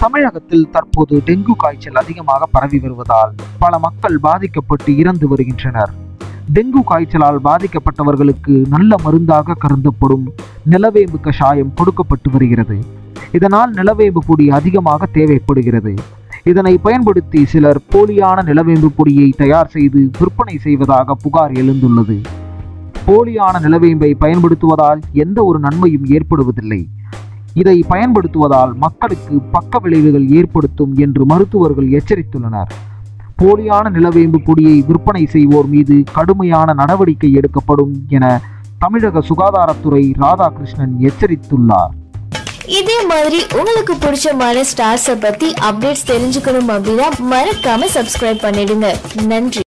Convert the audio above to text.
தமிழகத்தில் தற்போது டெங்கு காய்ச்சல் அதிகமாக பரவி வருவதால் பல மக்கள் பாதிக்கப்பட்டு இறந்து வருகின்றனர் டெங்கு காய்ச்சலால் பாதிக்கப்பட்டவர்களுக்கு நல்ல மருந்தாக கருதப்படும் நிலவேம்பு கஷாயம் கொடுக்கப்பட்டு வருகிறது இதனால் நிலவேம்பு பொடி அதிகமாக தேவைப்படுகிறது இதனை பயன்படுத்தி சிலர் போலியான நிலவேம்பு பொடியை தயார் செய்து விற்பனை செய்வதாக புகார் எழுந்துள்ளது போலியான நிலவேம்பை பயன்படுத்துவதால் எந்த ஒரு நன்மையும் ஏற்படுவதில்லை இதை பயன்படுத்துவதால் மக்களுக்கு பக்க விளைவுகள் ஏற்படுத்தும் என்று மருத்துவர்கள் எச்சரித்துள்ளனர் போலியான நிலவேம்பு பொடியை விற்பனை செய்வோர் மீது கடுமையான நடவடிக்கை எடுக்கப்படும் என தமிழக சுகாதாரத்துறை ராதாகிருஷ்ணன் எச்சரித்துள்ளார் இதே மாதிரி உங்களுக்கு பிடிச்சமான ஸ்டார்ஸை பத்தி அப்டேட்ஸ் தெரிஞ்சுக்கணும் அப்படின்னா மறக்காம சப்ஸ்கிரைப் பண்ணிடுங்க நன்றி